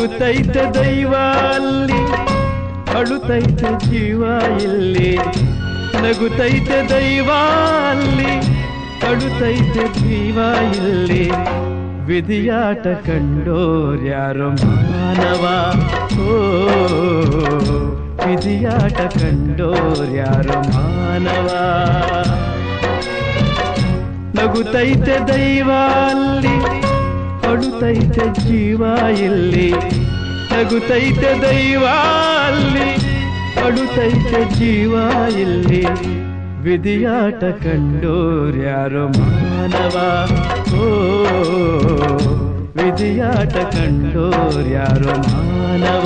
ನಗುತ್ತೈತೆ ದೈವ ಅಲ್ಲಿ ಅಳುತ್ತೈತೆ ಜೀವ ಇಲ್ಲಿ ನಗುತ್ತೈತೆ ದೈವ ಅಲ್ಲಿ ಅಳುತ್ತೈತೆ ಜೀವ ಇಲ್ಲಿ ವಿಧಿಯಾಟ ಕಂಡೋರ್ಯಾರೋ ಮಾನವ ಓ ವಿಧಿಯಾಟ ಕಂಡೋರ್ಯಾರೋ ಮಾನವ ನಗುತ್ತೈತೆ ದೈವ ಅಲ್ಲಿ ಅಳುತ್ತೈತೆ ಜೀವ ಇಲ್ಲಿ ನಗುತ್ತೈತೆ ದೈವ ಅಲ್ಲಿ ಅಳುತ್ತೈತೆ ಜೀವ ಇಲ್ಲಿ ವಿಧಿಯಾಟ ಕಂಡೋರ್ಯಾರೋ ಮಾನವ ಓ ವಿಧಿಯಾಟ ಕಂಡೋರ್ಯಾರೋ ಮಾನವ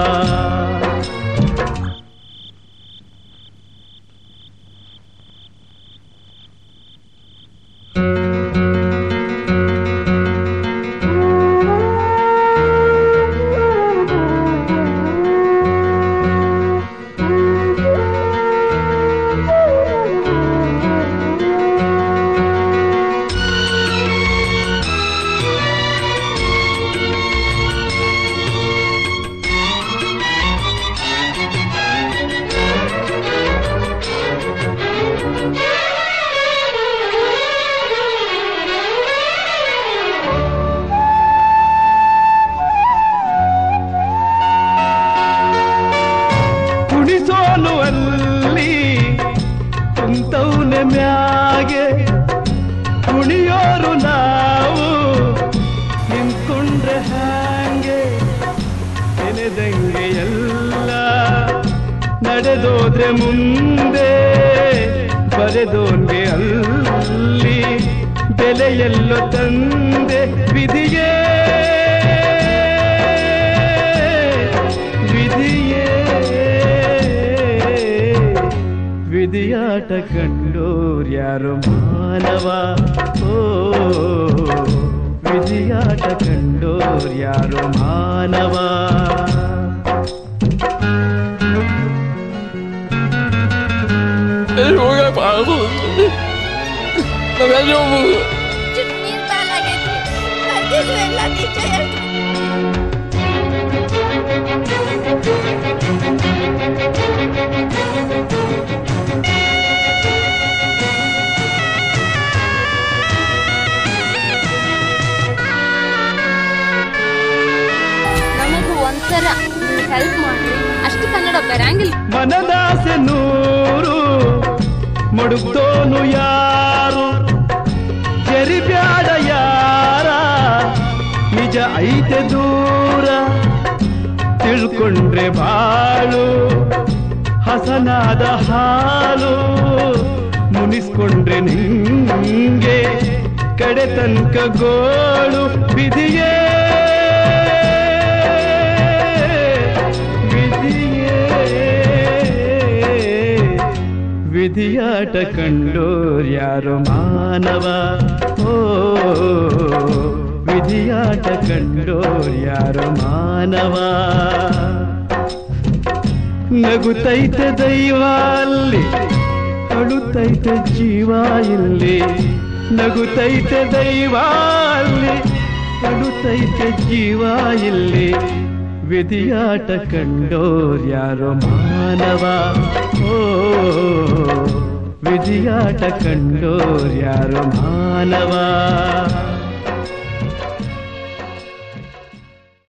ಕುಣಿಸೋನು ಅಲ್ಲಿ ಕುಂತೌನೆ ಮ್ಯಾಗೆ ಕುಣಿಯೋರು ನಾವು ನಿಂತ್ಕೊಂಡ್ರೆ ಹ್ಯಾಂಗೆ ನೆನೆದಂಗೆ ಎಲ್ಲ ನಡೆದೋದ್ರೆ ಮುಂದೆ ಬರೆದೋನ್ಗೆ ಅಲ್ಲಿ ಬೆಲೆಯೆಲ್ಲೋ ತಂದೆ ವಿಧಿಯೇ ವಿಧಿಯೇ ವಿಧಿಯಾಟ ಕಂಡೋರ್ಯಾರು ಮಾನವ ಓ ವಿಧಿಯಾಟ ಕಂಡೋರ್ಯಾರು ಮಾನವ ಹೋಗಪ್ಪ ನಾವೆಲ್ಲೋ ಚುಟ್ ನೀರ್ ಪಾಲಾಗೈತಿ ಬರ್ತಿದ್ವು ಎಲ್ಲ ನಿಜ ಹೇಳ್ತೀನಿ ನಮಗೂ ಒಂಥರ ಹೆಲ್ಪ್ ಮಾಡ್ರಿ ಅಷ್ಟು ಕನ್ನಡ ಬರಂಗಿಲ್ಲ ಮನದಾಸೆ ನೂರು ಮಡುಕ್ತೋನು ಯಾರು ಕೆರಿಬ್ಯಾಡ ಯಾರ ನಿಜ ಐತೆ ದೂರ ತಿಳ್ಕೊಂಡ್ರೆ ಬಾಳು ಹಸನಾದ ಹಾಲು ಮುನಿಸ್ಕೊಂಡ್ರೆ ನಿಂಗೆ ಕಡೆ ತನಕ ಗೋಳು ವಿಧಿಯೇ ವಿಧಿಯೇ ವಿಧಿಯಾಟ ಕಂಡೋರ್ಯಾರೋ ಮಾನವ ಓ ವಿಧಿಯಾಟ ಕಂಡೋರ್ಯಾರೋ ಮಾನವ ನಗುತ್ತೈತೆ ದೈವ ಅಲ್ಲಿ ಅಳುತ್ತೈತೆ ಜೀವ ಇಲ್ಲಿ ನಗುತ್ತೈತೆ ದೈವ ಅಲ್ಲಿ ಅಳುತ್ತೈತೆ ಜೀವ ಇಲ್ಲಿ ವಿಧಿಯಾಟ ಕಂಡೋರ್ಯಾರೋ ಮಾನವ ಓ ವಿಧಿಯಾಟ ಕಂಡೋರ್ಯಾರೋ ಮಾನವ